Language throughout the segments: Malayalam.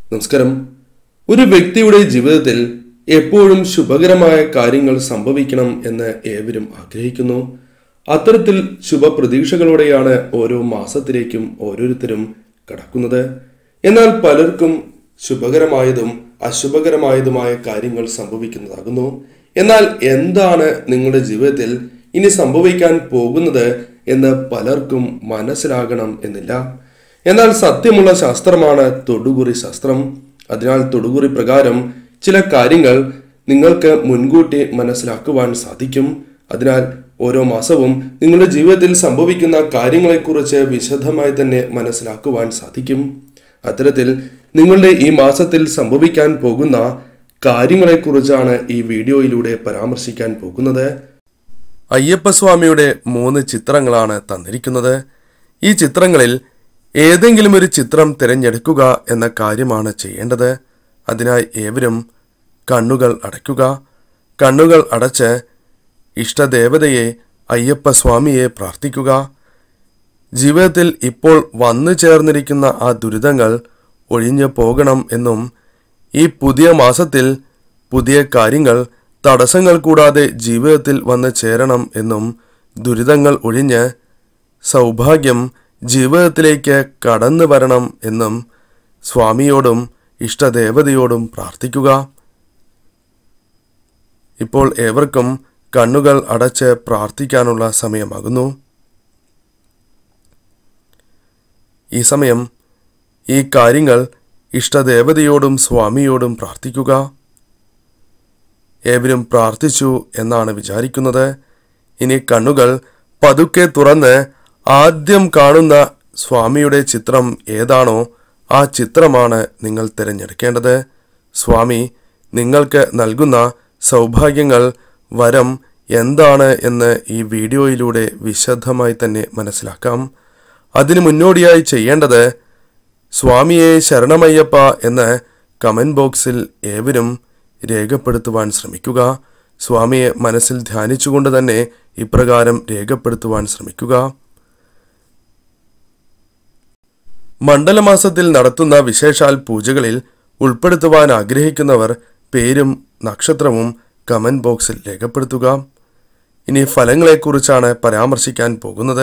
നമസ്കാരം ഒരു വ്യക്തിയുടെ ജീവിതത്തിൽ എപ്പോഴും ശുഭകരമായ കാര്യങ്ങൾ സംഭവിക്കണം എന്ന് ഏവരും ആഗ്രഹിക്കുന്നു അത്തരത്തിൽ ശുഭപ്രതീക്ഷകളോടെയാണ് ഓരോ മാസത്തിലേക്കും ഓരോരുത്തരും കടക്കുന്നത് എന്നാൽ പലർക്കും ശുഭകരമായതും അശുഭകരമായതുമായ കാര്യങ്ങൾ സംഭവിക്കുന്നതാകുന്നു എന്നാൽ എന്താണ് നിങ്ങളുടെ ജീവിതത്തിൽ ഇനി സംഭവിക്കാൻ പോകുന്നത് എന്ന് പലർക്കും മനസ്സിലാകണം എന്നില്ല എന്നാൽ സത്യമുള്ള ശാസ്ത്രമാണ് തൊടുകുറി ശാസ്ത്രം അതിനാൽ തൊടുകുറി പ്രകാരം ചില കാര്യങ്ങൾ നിങ്ങൾക്ക് മുൻകൂട്ടി മനസ്സിലാക്കുവാൻ സാധിക്കും അതിനാൽ ഓരോ മാസവും നിങ്ങളുടെ ജീവിതത്തിൽ സംഭവിക്കുന്ന കാര്യങ്ങളെക്കുറിച്ച് വിശദമായി തന്നെ മനസ്സിലാക്കുവാൻ സാധിക്കും അത്തരത്തിൽ നിങ്ങളുടെ ഈ മാസത്തിൽ സംഭവിക്കാൻ പോകുന്ന കാര്യങ്ങളെക്കുറിച്ചാണ് ഈ വീഡിയോയിലൂടെ പരാമർശിക്കാൻ പോകുന്നത് അയ്യപ്പസ്വാമിയുടെ മൂന്ന് ചിത്രങ്ങളാണ് തന്നിരിക്കുന്നത് ഈ ചിത്രങ്ങളിൽ ഏതെങ്കിലും ഒരു ചിത്രം തിരഞ്ഞെടുക്കുക എന്ന കാര്യമാണ് ചെയ്യേണ്ടത് അതിനായി ഏവരും കണ്ണുകൾ അടയ്ക്കുക കണ്ണുകൾ അടച്ച് ഇഷ്ടദേവതയെ അയ്യപ്പസ്വാമിയെ പ്രാർത്ഥിക്കുക ജീവിതത്തിൽ ഇപ്പോൾ വന്നു ചേർന്നിരിക്കുന്ന ആ ദുരിതങ്ങൾ ഒഴിഞ്ഞു പോകണം എന്നും ഈ പുതിയ മാസത്തിൽ പുതിയ കാര്യങ്ങൾ തടസ്സങ്ങൾ കൂടാതെ ജീവിതത്തിൽ വന്ന് ചേരണം എന്നും ദുരിതങ്ങൾ ഒഴിഞ്ഞ് സൗഭാഗ്യം ജീവിതത്തിലേക്ക് കടന്നു വരണം എന്നും സ്വാമിയോടും ഇഷ്ടദേവതയോടും പ്രാർത്ഥിക്കുക ഇപ്പോൾ ഏവർക്കും കണ്ണുകൾ അടച്ച് പ്രാർത്ഥിക്കാനുള്ള സമയമാകുന്നു ഈ സമയം ഈ കാര്യങ്ങൾ ഇഷ്ടദേവതയോടും സ്വാമിയോടും പ്രാർത്ഥിക്കുക ഏവരും പ്രാർത്ഥിച്ചു എന്നാണ് വിചാരിക്കുന്നത് ഇനി കണ്ണുകൾ പതുക്കെ തുറന്ന് ആദ്യം കാണുന്ന സ്വാമിയുടെ ചിത്രം ഏതാണോ ആ ചിത്രമാണ് നിങ്ങൾ തിരഞ്ഞെടുക്കേണ്ടത് സ്വാമി നിങ്ങൾക്ക് നൽകുന്ന സൗഭാഗ്യങ്ങൾ വരം എന്താണ് എന്ന് ഈ വീഡിയോയിലൂടെ വിശദമായി തന്നെ മനസ്സിലാക്കാം അതിനു മുന്നോടിയായി ചെയ്യേണ്ടത് സ്വാമിയെ ശരണമയ്യപ്പ എന്ന് കമന്റ് ബോക്സിൽ ഏവരും രേഖപ്പെടുത്തുവാൻ ശ്രമിക്കുക സ്വാമിയെ മനസ്സിൽ ധ്യാനിച്ചുകൊണ്ട് തന്നെ ഇപ്രകാരം രേഖപ്പെടുത്തുവാൻ ശ്രമിക്കുക മണ്ഡലമാസത്തിൽ നടത്തുന്ന വിശേഷാൽ പൂജകളിൽ ഉൾപ്പെടുത്തുവാൻ ആഗ്രഹിക്കുന്നവർ പേരും നക്ഷത്രവും കമന്റ് ബോക്സിൽ രേഖപ്പെടുത്തുക ഇനി ഫലങ്ങളെക്കുറിച്ചാണ് പരാമർശിക്കാൻ പോകുന്നത്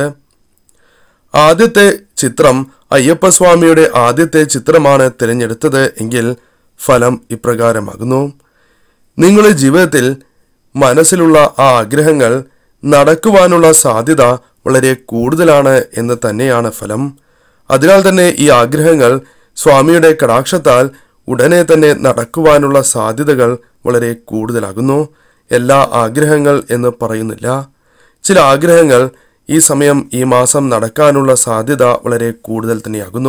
ആദ്യത്തെ ചിത്രം അയ്യപ്പസ്വാമിയുടെ ആദ്യത്തെ ചിത്രമാണ് തിരഞ്ഞെടുത്തത് എങ്കിൽ ഫലം ഇപ്രകാരമാകുന്നു നിങ്ങളുടെ ജീവിതത്തിൽ മനസ്സിലുള്ള ആ ആഗ്രഹങ്ങൾ നടക്കുവാനുള്ള സാധ്യത വളരെ കൂടുതലാണ് എന്ന് തന്നെയാണ് ഫലം അതിനാൽ തന്നെ ഈ ആഗ്രഹങ്ങൾ സ്വാമിയുടെ കടാക്ഷത്താൽ ഉടനെ തന്നെ നടക്കുവാനുള്ള സാധ്യതകൾ വളരെ കൂടുതലാകുന്നു എല്ലാ ആഗ്രഹങ്ങൾ എന്ന് പറയുന്നില്ല ചില ആഗ്രഹങ്ങൾ ഈ സമയം ഈ മാസം നടക്കാനുള്ള സാധ്യത വളരെ കൂടുതൽ തന്നെയാകുന്നു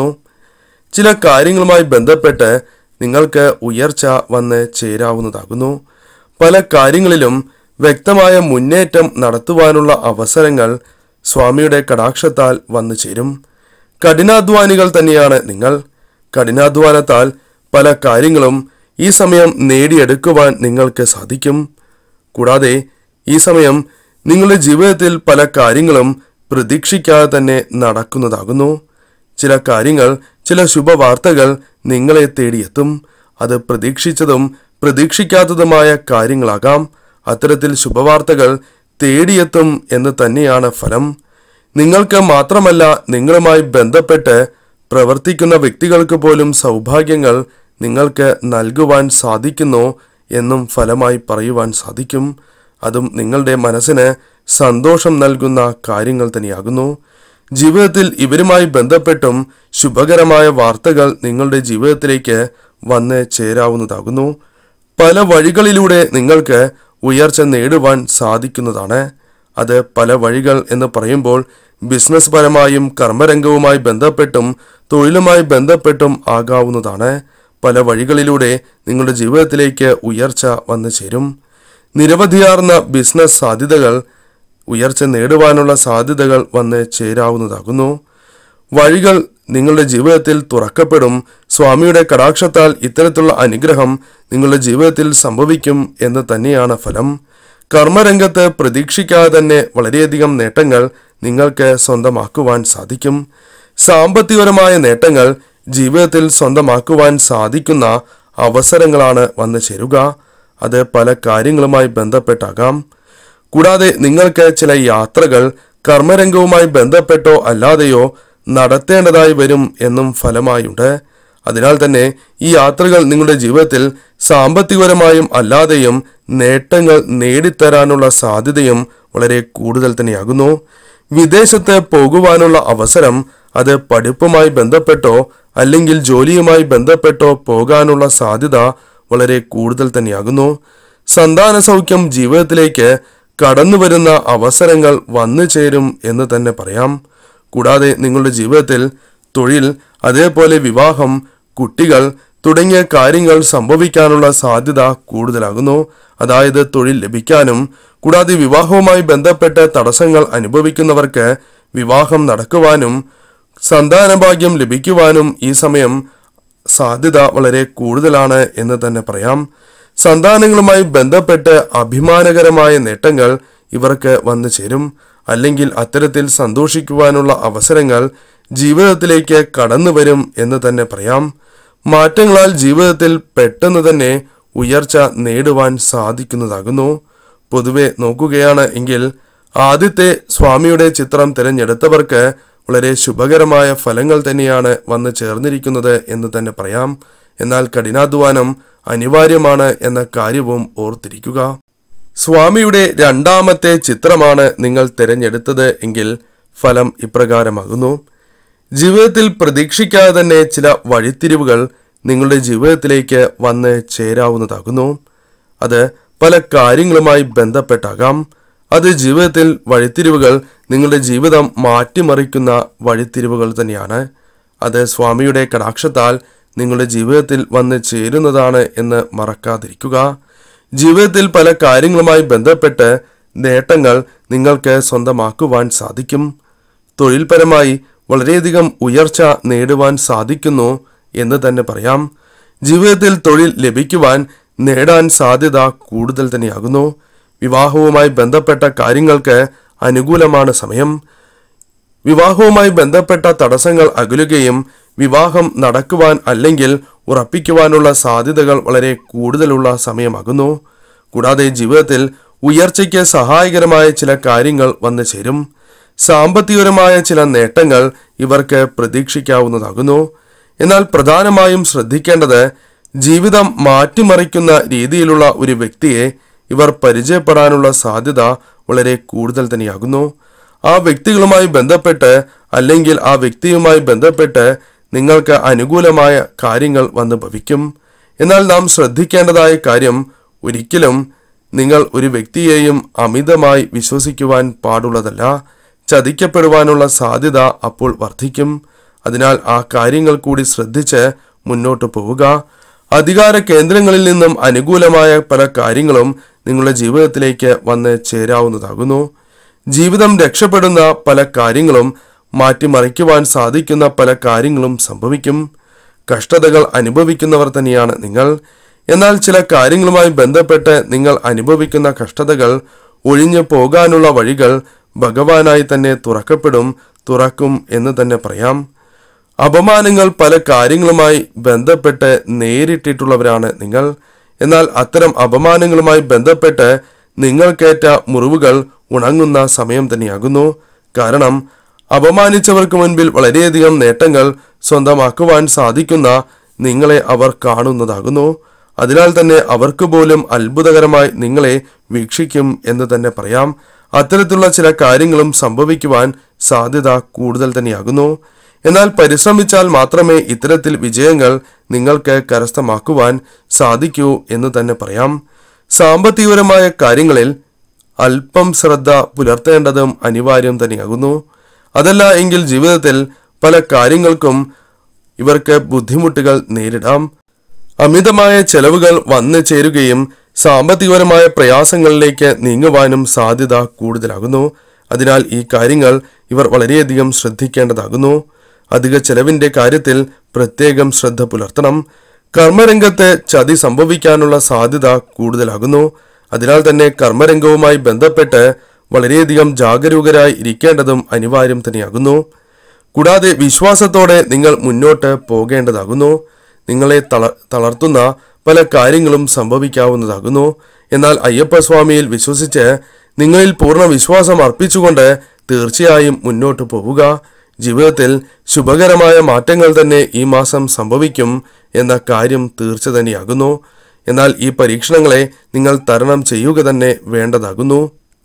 ചില കാര്യങ്ങളുമായി ബന്ധപ്പെട്ട് നിങ്ങൾക്ക് ഉയർച്ച വന്ന് ചേരാവുന്നതാകുന്നു പല കാര്യങ്ങളിലും വ്യക്തമായ മുന്നേറ്റം നടത്തുവാനുള്ള അവസരങ്ങൾ സ്വാമിയുടെ കടാക്ഷത്താൽ വന്നു ചേരും കഠിനാധ്വാനികൾ തന്നെയാണ് നിങ്ങൾ കഠിനാധ്വാനത്താൽ പല കാര്യങ്ങളും ഈ സമയം നേടിയെടുക്കുവാൻ നിങ്ങൾക്ക് സാധിക്കും കൂടാതെ ഈ സമയം നിങ്ങളുടെ ജീവിതത്തിൽ പല കാര്യങ്ങളും പ്രതീക്ഷിക്കാതെ തന്നെ നടക്കുന്നതാകുന്നു ചില കാര്യങ്ങൾ ചില ശുഭവാർത്തകൾ നിങ്ങളെ തേടിയെത്തും അത് പ്രതീക്ഷിച്ചതും പ്രതീക്ഷിക്കാത്തതുമായ കാര്യങ്ങളാകാം അത്തരത്തിൽ ശുഭവാർത്തകൾ തേടിയെത്തും എന്ന് തന്നെയാണ് ഫലം നിങ്ങൾക്ക് മാത്രമല്ല നിങ്ങളുമായി ബന്ധപ്പെട്ട് പ്രവർത്തിക്കുന്ന വ്യക്തികൾക്ക് പോലും സൗഭാഗ്യങ്ങൾ നിങ്ങൾക്ക് നൽകുവാൻ സാധിക്കുന്നു എന്നും ഫലമായി പറയുവാൻ സാധിക്കും അതും നിങ്ങളുടെ മനസ്സിന് സന്തോഷം നൽകുന്ന കാര്യങ്ങൾ തന്നെയാകുന്നു ജീവിതത്തിൽ ഇവരുമായി ബന്ധപ്പെട്ടും ശുഭകരമായ വാർത്തകൾ നിങ്ങളുടെ ജീവിതത്തിലേക്ക് വന്ന് ചേരാവുന്നതാകുന്നു പല വഴികളിലൂടെ നിങ്ങൾക്ക് ഉയർച്ച നേടുവാൻ സാധിക്കുന്നതാണ് അത് പല വഴികൾ എന്ന് പറയുമ്പോൾ ബിസിനസ് പരമായും കർമ്മരംഗവുമായി ബന്ധപ്പെട്ടും തൊഴിലുമായി ബന്ധപ്പെട്ടും ആകാവുന്നതാണ് പല വഴികളിലൂടെ നിങ്ങളുടെ ജീവിതത്തിലേക്ക് ഉയർച്ച വന്നു ചേരും നിരവധിയാർന്ന ബിസിനസ് സാധ്യതകൾ ഉയർച്ച നേടുവാനുള്ള സാധ്യതകൾ വന്ന് ചേരാവുന്നതാകുന്നു വഴികൾ നിങ്ങളുടെ ജീവിതത്തിൽ തുറക്കപ്പെടും സ്വാമിയുടെ കടാക്ഷത്താൽ ഇത്തരത്തിലുള്ള അനുഗ്രഹം നിങ്ങളുടെ ജീവിതത്തിൽ സംഭവിക്കും എന്ന് തന്നെയാണ് ഫലം കർമ്മരംഗത്ത് പ്രതീക്ഷിക്കാതെ തന്നെ വളരെയധികം നേട്ടങ്ങൾ നിങ്ങൾക്ക് സ്വന്തമാക്കുവാൻ സാധിക്കും സാമ്പത്തികപരമായ നേട്ടങ്ങൾ ജീവിതത്തിൽ സ്വന്തമാക്കുവാൻ സാധിക്കുന്ന അവസരങ്ങളാണ് വന്നു ചേരുക അത് പല കാര്യങ്ങളുമായി ബന്ധപ്പെട്ടാകാം കൂടാതെ നിങ്ങൾക്ക് ചില യാത്രകൾ കർമ്മരംഗവുമായി ബന്ധപ്പെട്ടോ അല്ലാതെയോ നടത്തേണ്ടതായി വരും എന്നും ഫലമായുണ്ട് അതിനാൽ തന്നെ ഈ യാത്രകൾ നിങ്ങളുടെ ജീവിതത്തിൽ സാമ്പത്തികപരമായും അല്ലാതെയും നേട്ടങ്ങൾ നേടിത്തരാനുള്ള സാധ്യതയും വളരെ കൂടുതൽ തന്നെയാകുന്നു വിദേശത്ത് പോകുവാനുള്ള അവസരം അത് പഠിപ്പുമായി ബന്ധപ്പെട്ടോ അല്ലെങ്കിൽ ജോലിയുമായി ബന്ധപ്പെട്ടോ പോകാനുള്ള സാധ്യത വളരെ കൂടുതൽ തന്നെയാകുന്നു സന്താന സൗഖ്യം ജീവിതത്തിലേക്ക് കടന്നു വരുന്ന അവസരങ്ങൾ വന്നു ചേരും എന്ന് തന്നെ പറയാം കൂടാതെ നിങ്ങളുടെ ജീവിതത്തിൽ തൊഴിൽ അതേപോലെ വിവാഹം കുട്ടികൾ തുടങ്ങിയ കാര്യങ്ങൾ സംഭവിക്കാനുള്ള സാധ്യത കൂടുതലാകുന്നു അതായത് തൊഴിൽ ലഭിക്കാനും കൂടാതെ വിവാഹവുമായി ബന്ധപ്പെട്ട തടസ്സങ്ങൾ അനുഭവിക്കുന്നവർക്ക് വിവാഹം നടക്കുവാനും സന്താനഭാഗ്യം ലഭിക്കുവാനും ഈ സമയം സാധ്യത വളരെ കൂടുതലാണ് എന്ന് തന്നെ പറയാം സന്താനങ്ങളുമായി ബന്ധപ്പെട്ട് അഭിമാനകരമായ നേട്ടങ്ങൾ ഇവർക്ക് വന്നു ചേരും അല്ലെങ്കിൽ അത്തരത്തിൽ സന്തോഷിക്കുവാനുള്ള അവസരങ്ങൾ ജീവിതത്തിലേക്ക് കടന്നു വരും എന്ന് തന്നെ പറയാം മാറ്റങ്ങളാൽ ജീവിതത്തിൽ പെട്ടെന്ന് തന്നെ ഉയർച്ച നേടുവാൻ സാധിക്കുന്നതാകുന്നു പൊതുവെ നോക്കുകയാണ് എങ്കിൽ ആദ്യത്തെ സ്വാമിയുടെ ചിത്രം തിരഞ്ഞെടുത്തവർക്ക് വളരെ ശുഭകരമായ ഫലങ്ങൾ തന്നെയാണ് വന്നു ചേർന്നിരിക്കുന്നത് എന്ന് തന്നെ പറയാം എന്നാൽ കഠിനാധ്വാനം അനിവാര്യമാണ് എന്ന കാര്യവും ഓർത്തിരിക്കുക സ്വാമിയുടെ രണ്ടാമത്തെ ചിത്രമാണ് നിങ്ങൾ തിരഞ്ഞെടുത്തത് എങ്കിൽ ഫലം ഇപ്രകാരമാകുന്നു ജീവിതത്തിൽ പ്രതീക്ഷിക്കാതെ തന്നെ ചില വഴിത്തിരിവുകൾ നിങ്ങളുടെ ജീവിതത്തിലേക്ക് വന്ന് ചേരാവുന്നതാകുന്നു അത് പല കാര്യങ്ങളുമായി ബന്ധപ്പെട്ടാകാം അത് ജീവിതത്തിൽ വഴിത്തിരിവുകൾ നിങ്ങളുടെ ജീവിതം മാറ്റിമറിക്കുന്ന വഴിത്തിരിവുകൾ തന്നെയാണ് അത് സ്വാമിയുടെ കടാക്ഷത്താൽ നിങ്ങളുടെ ജീവിതത്തിൽ വന്ന് ചേരുന്നതാണ് എന്ന് മറക്കാതിരിക്കുക ജീവിതത്തിൽ പല കാര്യങ്ങളുമായി ബന്ധപ്പെട്ട് നേട്ടങ്ങൾ നിങ്ങൾക്ക് സ്വന്തമാക്കുവാൻ സാധിക്കും തൊഴിൽപരമായി വളരെയധികം ഉയർച്ച നേടുവാൻ സാധിക്കുന്നു എന്ന് തന്നെ പറയാം ജീവിതത്തിൽ തൊഴിൽ ലഭിക്കുവാൻ നേടാൻ സാധ്യത കൂടുതൽ തന്നെയാകുന്നു വിവാഹവുമായി ബന്ധപ്പെട്ട കാര്യങ്ങൾക്ക് അനുകൂലമാണ് സമയം വിവാഹവുമായി ബന്ധപ്പെട്ട തടസ്സങ്ങൾ അകലുകയും വിവാഹം നടക്കുവാൻ അല്ലെങ്കിൽ ഉറപ്പിക്കുവാനുള്ള സാധ്യതകൾ വളരെ കൂടുതലുള്ള സമയമാകുന്നു കൂടാതെ ജീവിതത്തിൽ ഉയർച്ചയ്ക്ക് സഹായകരമായ ചില കാര്യങ്ങൾ വന്നു ചേരും സാമ്പത്തികപരമായ ചില നേട്ടങ്ങൾ ഇവർക്ക് പ്രതീക്ഷിക്കാവുന്നതാകുന്നു എന്നാൽ പ്രധാനമായും ശ്രദ്ധിക്കേണ്ടത് ജീവിതം മാറ്റിമറിക്കുന്ന രീതിയിലുള്ള ഒരു വ്യക്തിയെ ഇവർ പരിചയപ്പെടാനുള്ള സാധ്യത വളരെ കൂടുതൽ തന്നെയാകുന്നു ആ വ്യക്തികളുമായി ബന്ധപ്പെട്ട് അല്ലെങ്കിൽ ആ വ്യക്തിയുമായി ബന്ധപ്പെട്ട് നിങ്ങൾക്ക് അനുകൂലമായ കാര്യങ്ങൾ വന്ന് ഭവിക്കും എന്നാൽ നാം ശ്രദ്ധിക്കേണ്ടതായ കാര്യം ഒരിക്കലും നിങ്ങൾ ഒരു വ്യക്തിയെയും അമിതമായി വിശ്വസിക്കുവാൻ പാടുള്ളതല്ല ചതിക്കപ്പെടുവാനുള്ള സാധ്യത അപ്പോൾ വർദ്ധിക്കും അതിനാൽ ആ കാര്യങ്ങൾ കൂടി ശ്രദ്ധിച്ച് മുന്നോട്ട് പോവുക അധികാര കേന്ദ്രങ്ങളിൽ നിന്നും അനുകൂലമായ പല കാര്യങ്ങളും നിങ്ങളുടെ ജീവിതത്തിലേക്ക് വന്ന് ചേരാവുന്നതാകുന്നു ജീവിതം രക്ഷപ്പെടുന്ന പല കാര്യങ്ങളും മാറ്റിമറിക്കുവാൻ സാധിക്കുന്ന പല കാര്യങ്ങളും സംഭവിക്കും കഷ്ടതകൾ അനുഭവിക്കുന്നവർ തന്നെയാണ് നിങ്ങൾ എന്നാൽ ചില കാര്യങ്ങളുമായി ബന്ധപ്പെട്ട് നിങ്ങൾ അനുഭവിക്കുന്ന കഷ്ടതകൾ ഒഴിഞ്ഞു പോകാനുള്ള വഴികൾ ഭഗവാനായി തന്നെ തുറക്കപ്പെടും തുറക്കും എന്ന് തന്നെ പറയാം അപമാനങ്ങൾ പല കാര്യങ്ങളുമായി ബന്ധപ്പെട്ട് നേരിട്ടിട്ടുള്ളവരാണ് നിങ്ങൾ എന്നാൽ അത്തരം അപമാനങ്ങളുമായി ബന്ധപ്പെട്ട് നിങ്ങൾക്കേറ്റ മുറിവുകൾ ഉണങ്ങുന്ന സമയം തന്നെയാകുന്നു കാരണം അപമാനിച്ചവർക്ക് മുൻപിൽ വളരെയധികം നേട്ടങ്ങൾ സ്വന്തമാക്കുവാൻ സാധിക്കുന്ന നിങ്ങളെ അവർ കാണുന്നതാകുന്നു അതിനാൽ തന്നെ അവർക്ക് പോലും അത്ഭുതകരമായി നിങ്ങളെ വീക്ഷിക്കും എന്ന് തന്നെ പറയാം അത്തരത്തിലുള്ള ചില കാര്യങ്ങളും സംഭവിക്കുവാൻ സാധ്യത കൂടുതൽ തന്നെയാകുന്നു എന്നാൽ പരിശ്രമിച്ചാൽ മാത്രമേ ഇത്തരത്തിൽ വിജയങ്ങൾ നിങ്ങൾക്ക് കരസ്ഥമാക്കുവാൻ സാധിക്കൂ എന്ന് തന്നെ പറയാം സാമ്പത്തികപരമായ കാര്യങ്ങളിൽ അല്പം ശ്രദ്ധ പുലർത്തേണ്ടതും അനിവാര്യം തന്നെയാകുന്നു അതല്ല എങ്കിൽ ജീവിതത്തിൽ പല കാര്യങ്ങൾക്കും ഇവർക്ക് ബുദ്ധിമുട്ടുകൾ നേരിടാം അമിതമായ ചെലവുകൾ വന്നു ചേരുകയും സാമ്പത്തികപരമായ പ്രയാസങ്ങളിലേക്ക് നീങ്ങുവാനും സാധ്യത കൂടുതലാകുന്നു അതിനാൽ ഈ കാര്യങ്ങൾ ഇവർ വളരെയധികം ശ്രദ്ധിക്കേണ്ടതാകുന്നു അധിക ചെലവിന്റെ കാര്യത്തിൽ പ്രത്യേകം ശ്രദ്ധ പുലർത്തണം കർമ്മരംഗത്ത് ചതി സംഭവിക്കാനുള്ള സാധ്യത കൂടുതലാകുന്നു അതിനാൽ തന്നെ കർമ്മരംഗവുമായി ബന്ധപ്പെട്ട് വളരെയധികം ജാഗരൂകരായി ഇരിക്കേണ്ടതും അനിവാര്യം തന്നെയാകുന്നു കൂടാതെ വിശ്വാസത്തോടെ നിങ്ങൾ മുന്നോട്ട് പോകേണ്ടതാകുന്നു നിങ്ങളെ തള തളർത്തുന്ന പല കാര്യങ്ങളും സംഭവിക്കാവുന്നതാകുന്നു എന്നാൽ അയ്യപ്പസ്വാമിയിൽ വിശ്വസിച്ച് നിങ്ങളിൽ പൂർണ്ണ വിശ്വാസം അർപ്പിച്ചുകൊണ്ട് തീർച്ചയായും മുന്നോട്ട് പോവുക ജീവിതത്തിൽ ശുഭകരമായ മാറ്റങ്ങൾ തന്നെ ഈ മാസം സംഭവിക്കും എന്ന കാര്യം തീർച്ച തന്നെയാകുന്നു എന്നാൽ ഈ പരീക്ഷണങ്ങളെ നിങ്ങൾ തരണം ചെയ്യുക തന്നെ വേണ്ടതാകുന്നു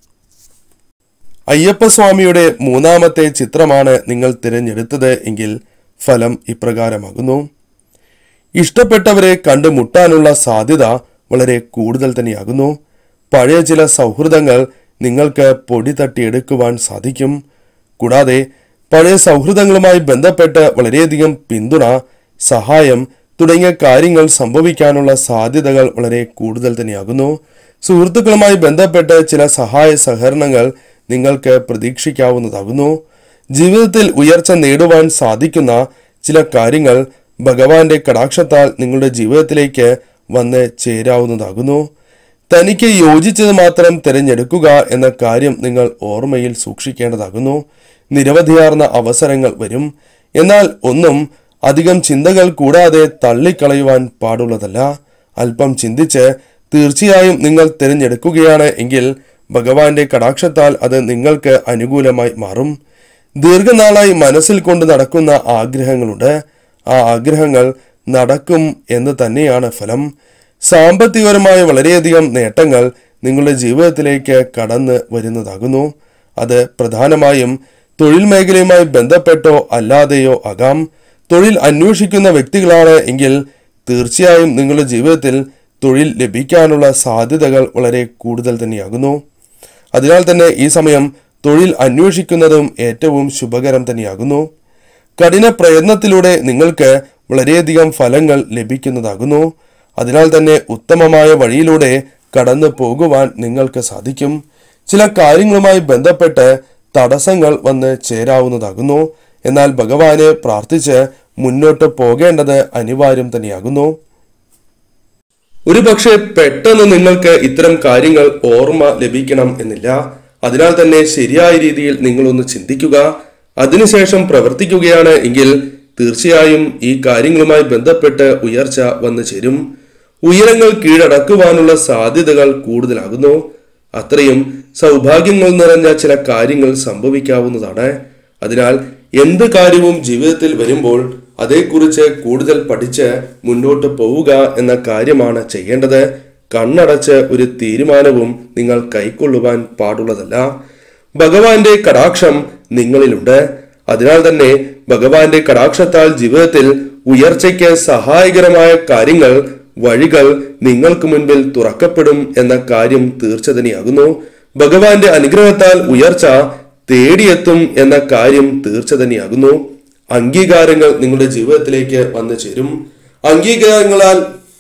അയ്യപ്പസ്വാമിയുടെ മൂന്നാമത്തെ ചിത്രമാണ് നിങ്ങൾ തിരഞ്ഞെടുത്തത് എങ്കിൽ ഫലം ഇപ്രകാരമാകുന്നു ഇഷ്ടപ്പെട്ടവരെ കണ്ടുമുട്ടാനുള്ള സാധ്യത വളരെ കൂടുതൽ തന്നെയാകുന്നു പഴയ ചില സൗഹൃദങ്ങൾ നിങ്ങൾക്ക് പൊടി തട്ടിയെടുക്കുവാൻ സാധിക്കും കൂടാതെ പഴയ സൗഹൃദങ്ങളുമായി ബന്ധപ്പെട്ട് വളരെയധികം പിന്തുണ സഹായം തുടങ്ങിയ കാര്യങ്ങൾ സംഭവിക്കാനുള്ള സാധ്യതകൾ വളരെ കൂടുതൽ തന്നെയാകുന്നു സുഹൃത്തുക്കളുമായി ബന്ധപ്പെട്ട് ചില സഹായ സഹകരണങ്ങൾ നിങ്ങൾക്ക് പ്രതീക്ഷിക്കാവുന്നതാകുന്നു ജീവിതത്തിൽ ഉയർച്ച നേടുവാൻ സാധിക്കുന്ന ചില കാര്യങ്ങൾ ഭഗവാന്റെ കടാക്ഷത്താൽ നിങ്ങളുടെ ജീവിതത്തിലേക്ക് വന്ന് ചേരാവുന്നതാകുന്നു തനിക്ക് യോജിച്ചത് മാത്രം തിരഞ്ഞെടുക്കുക എന്ന കാര്യം നിങ്ങൾ ഓർമ്മയിൽ സൂക്ഷിക്കേണ്ടതാകുന്നു നിരവധിയാർന്ന അവസരങ്ങൾ വരും എന്നാൽ ഒന്നും അധികം ചിന്തകൾ കൂടാതെ തള്ളിക്കളയുവാൻ പാടുള്ളതല്ല അല്പം ചിന്തിച്ച് തീർച്ചയായും നിങ്ങൾ തിരഞ്ഞെടുക്കുകയാണ് എങ്കിൽ ഭഗവാന്റെ കടാക്ഷത്താൽ അത് നിങ്ങൾക്ക് അനുകൂലമായി മാറും ദീർഘനാളായി മനസ്സിൽ കൊണ്ട് നടക്കുന്ന ആഗ്രഹങ്ങളുണ്ട് ആ ആഗ്രഹങ്ങൾ നടക്കും എന്ന് തന്നെയാണ് ഫലം സാമ്പത്തികപരമായ വളരെയധികം നേട്ടങ്ങൾ നിങ്ങളുടെ ജീവിതത്തിലേക്ക് കടന്ന് വരുന്നതാകുന്നു അത് പ്രധാനമായും തൊഴിൽ മേഖലയുമായി ബന്ധപ്പെട്ടോ അല്ലാതെയോ ആകാം തൊഴിൽ അന്വേഷിക്കുന്ന വ്യക്തികളാണ് എങ്കിൽ തീർച്ചയായും നിങ്ങളുടെ ജീവിതത്തിൽ തൊഴിൽ ലഭിക്കാനുള്ള സാധ്യതകൾ വളരെ കൂടുതൽ തന്നെയാകുന്നു അതിനാൽ തന്നെ ഈ സമയം തൊഴിൽ അന്വേഷിക്കുന്നതും ഏറ്റവും ശുഭകരം തന്നെയാകുന്നു കഠിന പ്രയത്നത്തിലൂടെ നിങ്ങൾക്ക് വളരെയധികം ഫലങ്ങൾ ലഭിക്കുന്നതാകുന്നു അതിനാൽ തന്നെ ഉത്തമമായ വഴിയിലൂടെ കടന്നു പോകുവാൻ നിങ്ങൾക്ക് സാധിക്കും ചില കാര്യങ്ങളുമായി ബന്ധപ്പെട്ട് തടസ്സങ്ങൾ വന്ന് ചേരാവുന്നതാകുന്നു എന്നാൽ ഭഗവാനെ പ്രാർത്ഥിച്ച് മുന്നോട്ട് പോകേണ്ടത് അനിവാര്യം തന്നെയാകുന്നു ഒരുപക്ഷെ പെട്ടെന്ന് നിങ്ങൾക്ക് ഇത്തരം കാര്യങ്ങൾ ഓർമ്മ ലഭിക്കണം എന്നില്ല അതിനാൽ തന്നെ ശരിയായ രീതിയിൽ നിങ്ങളൊന്ന് ചിന്തിക്കുക അതിനുശേഷം പ്രവർത്തിക്കുകയാണ് എങ്കിൽ തീർച്ചയായും ഈ കാര്യങ്ങളുമായി ബന്ധപ്പെട്ട് ഉയർച്ച വന്നു ചേരും ഉയരങ്ങൾ കീഴടക്കുവാനുള്ള സാധ്യതകൾ കൂടുതലാകുന്നു അത്രയും സൗഭാഗ്യങ്ങൾ നിറഞ്ഞ ചില കാര്യങ്ങൾ സംഭവിക്കാവുന്നതാണ് അതിനാൽ എന്ത് കാര്യവും ജീവിതത്തിൽ വരുമ്പോൾ അതേക്കുറിച്ച് കൂടുതൽ പഠിച്ച് മുന്നോട്ട് പോവുക എന്ന കാര്യമാണ് ചെയ്യേണ്ടത് കണ്ണടച്ച് ഒരു തീരുമാനവും നിങ്ങൾ കൈക്കൊള്ളുവാൻ പാടുള്ളതല്ല ഭഗവാന്റെ കടാക്ഷം നിങ്ങളിലുണ്ട് അതിനാൽ തന്നെ ഭഗവാന്റെ കടാക്ഷത്താൽ ജീവിതത്തിൽ ഉയർച്ചയ്ക്ക് സഹായകരമായ കാര്യങ്ങൾ വഴികൾ നിങ്ങൾക്ക് മുൻപിൽ തുറക്കപ്പെടും എന്ന കാര്യം തീർച്ച തന്നെയാകുന്നു ഭഗവാന്റെ അനുഗ്രഹത്താൽ ഉയർച്ച തേടിയെത്തും എന്ന കാര്യം തീർച്ച തന്നെയാകുന്നു അംഗീകാരങ്ങൾ നിങ്ങളുടെ ജീവിതത്തിലേക്ക് വന്നു ചേരും അംഗീകാരങ്ങളാൽ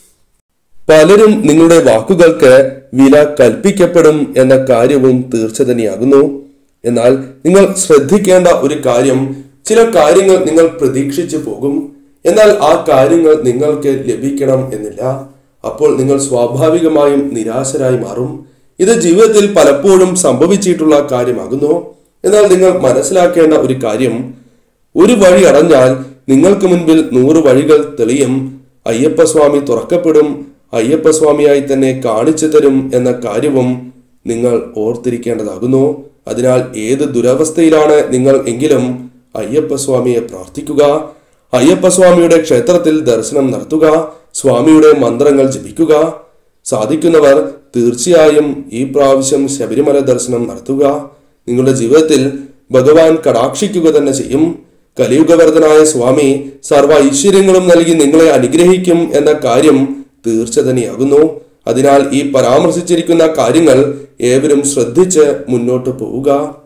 പലരും നിങ്ങളുടെ വാക്കുകൾക്ക് വില കൽപ്പിക്കപ്പെടും എന്ന കാര്യവും തീർച്ച തന്നെയാകുന്നു എന്നാൽ നിങ്ങൾ ശ്രദ്ധിക്കേണ്ട ഒരു കാര്യം ചില കാര്യങ്ങൾ നിങ്ങൾ പ്രതീക്ഷിച്ചു പോകും എന്നാൽ ആ കാര്യങ്ങൾ നിങ്ങൾക്ക് ലഭിക്കണം എന്നില്ല അപ്പോൾ നിങ്ങൾ സ്വാഭാവികമായും നിരാശരായി മാറും ഇത് ജീവിതത്തിൽ പലപ്പോഴും സംഭവിച്ചിട്ടുള്ള കാര്യമാകുന്നു എന്നാൽ നിങ്ങൾ മനസ്സിലാക്കേണ്ട ഒരു കാര്യം ഒരു വഴി അടഞ്ഞാൽ നിങ്ങൾക്ക് മുൻപിൽ നൂറ് വഴികൾ തെളിയും അയ്യപ്പസ്വാമി തുറക്കപ്പെടും അയ്യപ്പസ്വാമിയായി തന്നെ കാണിച്ചു തരും എന്ന കാര്യവും നിങ്ങൾ ഓർത്തിരിക്കേണ്ടതാകുന്നു അതിനാൽ ഏത് ദുരവസ്ഥയിലാണ് നിങ്ങൾ എങ്കിലും അയ്യപ്പസ്വാമിയെ പ്രാർത്ഥിക്കുക അയ്യപ്പസ്വാമിയുടെ ക്ഷേത്രത്തിൽ ദർശനം നടത്തുക സ്വാമിയുടെ മന്ത്രങ്ങൾ ജപിക്കുക സാധിക്കുന്നവർ തീർച്ചയായും ഈ പ്രാവശ്യം ശബരിമല ദർശനം നടത്തുക നിങ്ങളുടെ ജീവിതത്തിൽ ഭഗവാൻ കടാക്ഷിക്കുക തന്നെ ചെയ്യും കലിയുഗവർദ്ധനായ സ്വാമി സർവ ഐശ്വര്യങ്ങളും നൽകി നിങ്ങളെ അനുഗ്രഹിക്കും എന്ന കാര്യം തീർച്ച തന്നെയാകുന്നു അതിനാൽ ഈ പരാമർശിച്ചിരിക്കുന്ന കാര്യങ്ങൾ ഏവരും ശ്രദ്ധിച്ച് മുന്നോട്ട് പോവുക